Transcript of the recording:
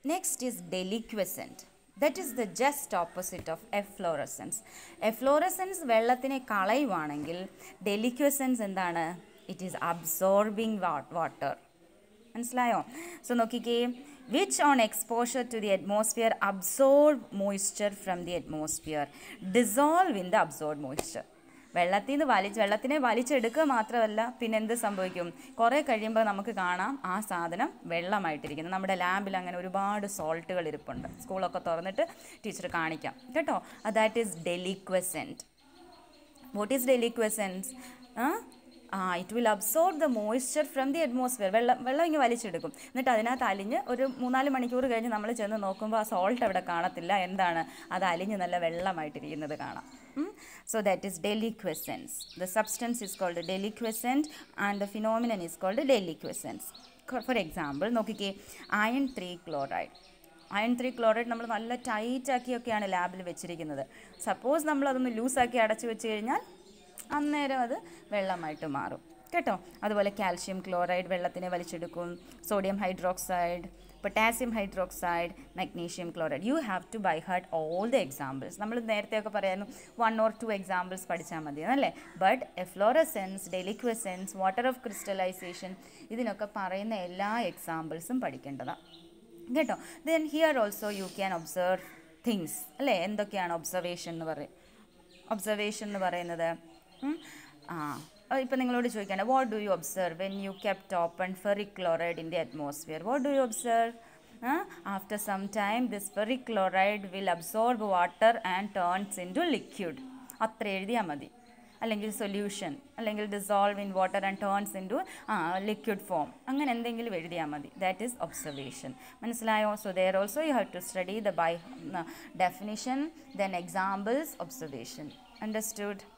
next is deliquescent that is the just opposite of efflorescence efflorescence വെള്ളത്തിനെ കളയുവാണെങ്കിൽ deliquescence എന്താണ് it is absorbing water മനസ്സിലായോ so നോക്കിക്കേ which on exposure to the atmosphere absorb moisture from the atmosphere dissolve in the absorb moisture വെള്ളത്തിൽ നിന്ന് വലിച്ച് വെള്ളത്തിനെ വലിച്ചെടുക്കുക മാത്രമല്ല പിന്നെ എന്ത് സംഭവിക്കും കുറേ കഴിയുമ്പോൾ നമുക്ക് കാണാം ആ സാധനം വെള്ളമായിട്ടിരിക്കുന്നത് നമ്മുടെ ലാബിൽ അങ്ങനെ ഒരുപാട് സോൾട്ടുകൾ ഇരിപ്പുണ്ട് സ്കൂളൊക്കെ തുറന്നിട്ട് ടീച്ചർ കാണിക്കാം കേട്ടോ that is deliquescent what is deliquescence ah it will absorb the moisture from the atmosphere വെള്ളം വെള്ളം ഇങ്ങനെ വലിച്ചെടുക്കും എന്നിട്ട് അതിനകത്ത് അലിഞ്ഞ് ഒരു മൂന്നാല് മണിക്കൂർ കഴിഞ്ഞ് നമ്മൾ ചെന്ന് നോക്കുമ്പോൾ ആ സോൾട്ട് അവിടെ കാണത്തില്ല എന്താണ് അത് അലിഞ്ഞ് നല്ല വെള്ളമായിട്ടിരിക്കുന്നത് കാണാം so that is deliquescence the substance is called deliquescent and the phenomenon is called deliquescence for example നോക്കിക്കേ iron three chloride iron three chloride നമ്മൾ നല്ല ടൈറ്റ് ആക്കിയൊക്കെയാണ് ലാബിൽ വെച്ചിരിക്കുന്നത് സപ്പോസ് നമ്മൾ അതൊന്ന് ലൂസാക്കി അടച്ചു വെച്ച് കഴിഞ്ഞാൽ അന്നേരം അത് വെള്ളമായിട്ട് മാറും കേട്ടോ അതുപോലെ കാൽഷ്യം ക്ലോറൈഡ് വെള്ളത്തിനെ വലിച്ചെടുക്കും sodium hydroxide potassium hydroxide magnesium chloride you have to by heart all the examples നമ്മൾ നേരത്തെയൊക്കെ പറയായിരുന്നു വൺ ഓർ ടു എക്സാമ്പിൾസ് പഠിച്ചാൽ മതി എന്നല്ലേ but efflorescence deliquescence water of crystallization ഇതിനൊക്കെ പറയുന്ന എല്ലാ എക്സാമ്പിൾസും പഠിക്കേണ്ടതാണ് കേട്ടോ then here also you can observe things അല്ലേ എന്തൊക്കെയാണ് ഒബ്സർവേഷൻ എന്ന് പറയും ഒബ്സർവേഷൻ എന്ന് പറയുന്നത് ഉം, ആ ഇപ്പം നിങ്ങളോട് ചോദിക്കുകയാണ് what do you observe when you kept open ferric chloride in the atmosphere what do you observe after some time this ferric chloride will absorb water and turns into liquid അത്ര എഴുതിയാൽ മതി അല്ലെങ്കിൽ solution അല്ലെങ്കിൽ dissolve in water and turns into a liquid form അങ്ങനെ എന്തെങ്കിലും എഴുതിയാൽ മതി that is observation മനസ്സിലായോ so there also you have to study the by definition then examples observation understood